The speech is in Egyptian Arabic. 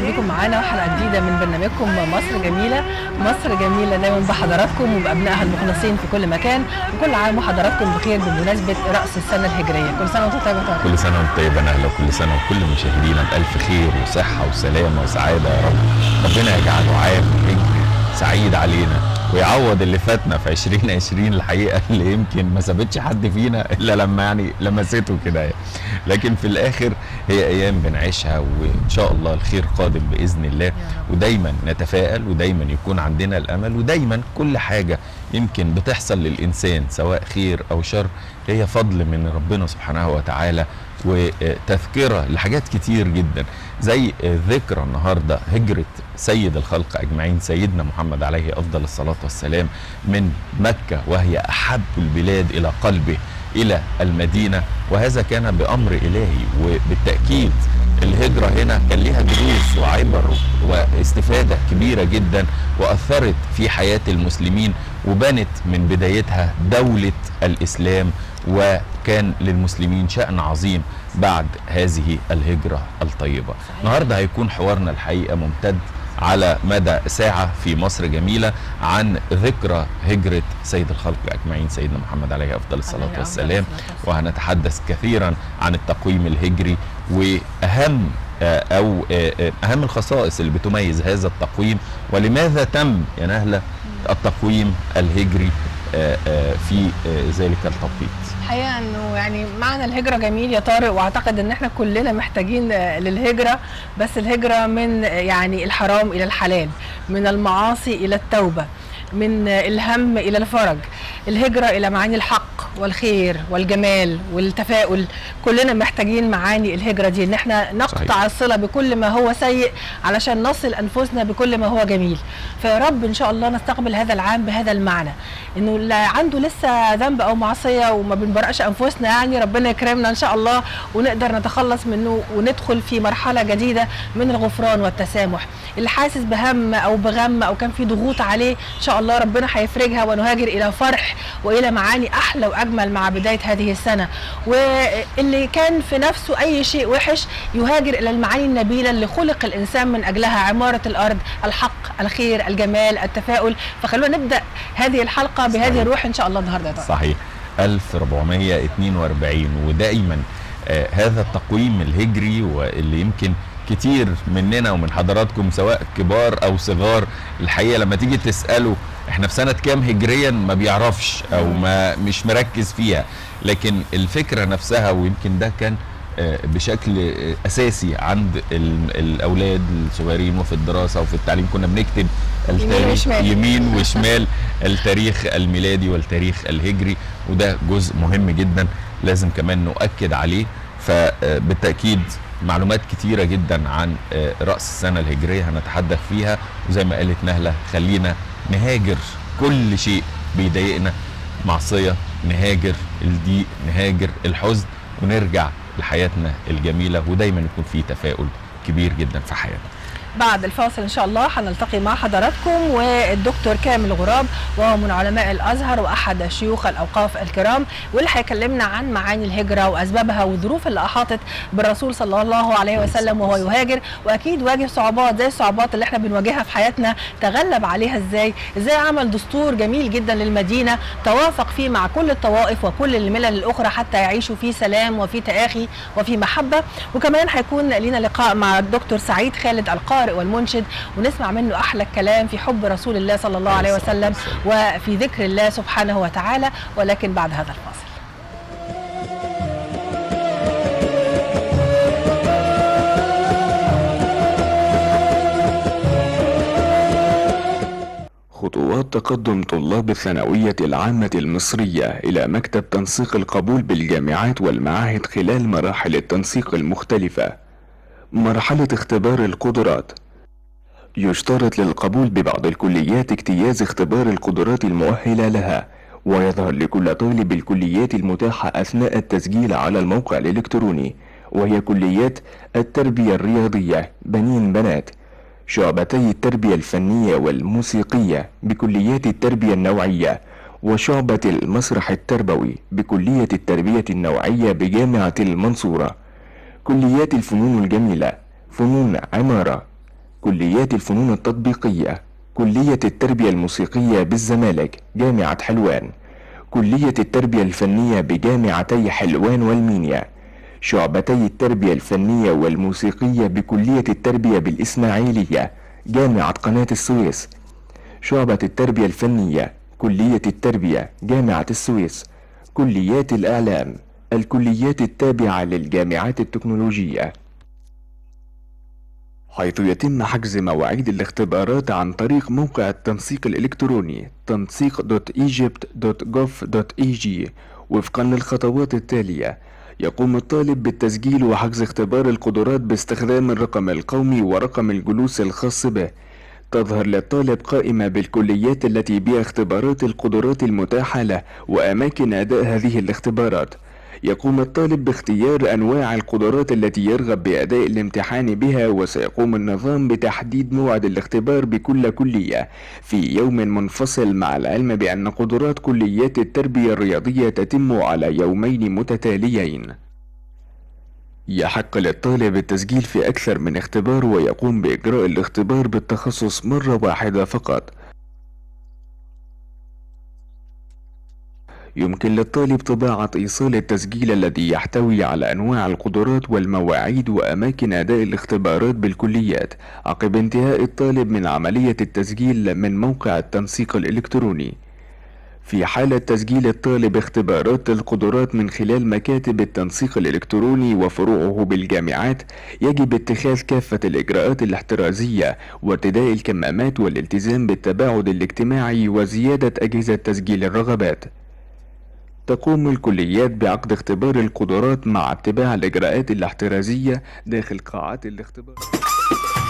بكم معانا حلقه جديده من برنامجكم مصر جميله مصر جميله دايما بحضراتكم وبابنائها المخلصين في كل مكان وكل عام وحضراتكم بخير بمناسبه راس السنه الهجريه كل سنه وانتم طيبه طبعا كل سنه وانت طيبه نهله وكل سنه وكل مشاهدينا بالف خير وصحه وسلامه وسعاده يا رب ربنا يجعله عام هجري سعيد علينا ويعوض اللي فاتنا في 2020 الحقيقه اللي يمكن ما سابتش حد فينا الا لما يعني لمسته كده يعني. لكن في الاخر هي ايام بنعيشها وان شاء الله الخير قادم باذن الله ودايما نتفائل ودايما يكون عندنا الامل ودايما كل حاجه يمكن بتحصل للانسان سواء خير او شر هي فضل من ربنا سبحانه وتعالى وتذكره لحاجات كتير جدا زي ذكرى النهارده هجره سيد الخلق اجمعين سيدنا محمد عليه افضل الصلاه والسلام من مكه وهي احب البلاد الى قلبه الى المدينه وهذا كان بامر الهي وبالتاكيد الهجرة هنا كان ليها دروس وعبر واستفادة كبيرة جدا وأثرت في حياة المسلمين وبنت من بدايتها دولة الإسلام وكان للمسلمين شأن عظيم بعد هذه الهجرة الطيبة النهاردة هيكون حوارنا الحقيقة ممتد على مدى ساعة في مصر جميلة عن ذكرى هجرة سيد الخلق أجمعين سيدنا محمد عليه أفضل الصلاة والسلام وهنتحدث كثيرا عن التقويم الهجري وأهم أو أهم الخصائص اللي بتميز هذا التقويم ولماذا تم يا نهلة التقويم الهجري في ذلك التوقيت الحقيقه انه يعني معنى الهجره جميل يا طارق واعتقد ان احنا كلنا محتاجين للهجره بس الهجره من يعني الحرام الى الحلال من المعاصي الى التوبه من الهم الى الفرج الهجره الى معاني الحق والخير والجمال والتفاؤل كلنا محتاجين معاني الهجره دي ان احنا نقطع صحيح. الصله بكل ما هو سيء علشان نصل انفسنا بكل ما هو جميل فيا رب ان شاء الله نستقبل هذا العام بهذا المعنى انه اللي عنده لسه ذنب او معصيه وما بنبرأش انفسنا يعني ربنا يكرمنا ان شاء الله ونقدر نتخلص منه وندخل في مرحله جديده من الغفران والتسامح اللي حاسس بهم او بغم او كان في ضغوط عليه ان شاء الله ربنا هيفرجها ونهاجر الى فرح والى معاني احلى واجمل مع بدايه هذه السنه واللي كان في نفسه اي شيء وحش يهاجر الى المعاني النبيله اللي خلق الانسان من اجلها عماره الارض الحق الخير الجمال التفاؤل فخلونا نبدا هذه الحلقه بهذه صحيح. الروح ان شاء الله النهارده صحيح 1442 ودائما آه هذا التقويم الهجري واللي يمكن كتير مننا ومن حضراتكم سواء كبار او صغار الحقيقه لما تيجي تساله احنا في سنه كام هجريا ما بيعرفش او ما مش مركز فيها لكن الفكره نفسها ويمكن ده كان بشكل اساسي عند الاولاد الصغيرين وفي الدراسه وفي التعليم كنا بنكتب التاريخ يمين وشمال التاريخ الميلادي والتاريخ الهجري وده جزء مهم جدا لازم كمان نؤكد عليه فبالتاكيد معلومات كتيره جدا عن راس السنه الهجريه هنتحدث فيها وزي ما قالت نهله خلينا نهاجر كل شيء بيضايقنا معصيه نهاجر الضيق نهاجر الحزن ونرجع لحياتنا الجميله ودايما يكون في تفاؤل كبير جدا في حياتنا بعد الفاصل ان شاء الله هنلتقي مع حضراتكم والدكتور كامل غراب وهو من علماء الازهر واحد شيوخ الاوقاف الكرام واللي هيكلمنا عن معاني الهجره واسبابها والظروف اللي احاطت بالرسول صلى الله عليه وسلم وهو يهاجر واكيد واجه صعوبات زي الصعوبات اللي احنا بنواجهها في حياتنا تغلب عليها ازاي ازاي عمل دستور جميل جدا للمدينه توافق فيه مع كل الطوائف وكل الملل الاخرى حتى يعيشوا في سلام وفي تآخي وفي محبه وكمان هيكون لينا لقاء مع الدكتور سعيد خالد القارئ والمنشد ونسمع منه احلى الكلام في حب رسول الله صلى الله عليه وسلم وفي ذكر الله سبحانه وتعالى ولكن بعد هذا الفاصل خطوات تقدم طلاب الثانوية العامة المصرية إلى مكتب تنسيق القبول بالجامعات والمعاهد خلال مراحل التنسيق المختلفة مرحلة اختبار القدرات يشترط للقبول ببعض الكليات اجتياز اختبار القدرات المؤهلة لها ويظهر لكل طالب الكليات المتاحة أثناء التسجيل على الموقع الإلكتروني وهي كليات التربية الرياضية بنين بنات شعبتي التربية الفنية والموسيقية بكليات التربية النوعية وشعبة المسرح التربوي بكلية التربية النوعية بجامعة المنصورة كليات الفنون الجميلة فنون عمارة كليات الفنون التطبيقية كلية التربية الموسيقية بالزمالك جامعة حلوان كلية التربية الفنية بجامعتي حلوان والمينيا شعبتي التربية الفنية والموسيقية بكلية التربية بالإسماعيلية جامعة قناة السويس شعبة التربية الفنية كلية التربية جامعة السويس كليات الإعلام الكليات التابعة للجامعات التكنولوجية حيث يتم حجز مواعيد الاختبارات عن طريق موقع التنسيق الإلكتروني تنسيق.egypt.gov.eg وفقا للخطوات التالية يقوم الطالب بالتسجيل وحجز اختبار القدرات باستخدام الرقم القومي ورقم الجلوس الخاص به تظهر للطالب قائمة بالكليات التي بها اختبارات القدرات المتاحة له وأماكن أداء هذه الاختبارات يقوم الطالب باختيار أنواع القدرات التي يرغب بأداء الامتحان بها وسيقوم النظام بتحديد موعد الاختبار بكل كلية في يوم منفصل مع العلم بأن قدرات كليات التربية الرياضية تتم على يومين متتاليين يحق للطالب التسجيل في أكثر من اختبار ويقوم بإجراء الاختبار بالتخصص مرة واحدة فقط يمكن للطالب طباعة إيصال التسجيل الذي يحتوي على أنواع القدرات والمواعيد وأماكن أداء الاختبارات بالكليات عقب انتهاء الطالب من عملية التسجيل من موقع التنسيق الإلكتروني في حالة تسجيل الطالب اختبارات القدرات من خلال مكاتب التنسيق الإلكتروني وفروعه بالجامعات يجب اتخاذ كافة الإجراءات الاحترازية وارتداء الكمامات والالتزام بالتباعد الاجتماعي وزيادة أجهزة تسجيل الرغبات تقوم الكليات بعقد اختبار القدرات مع اتباع الإجراءات الاحترازية داخل قاعات الاختبار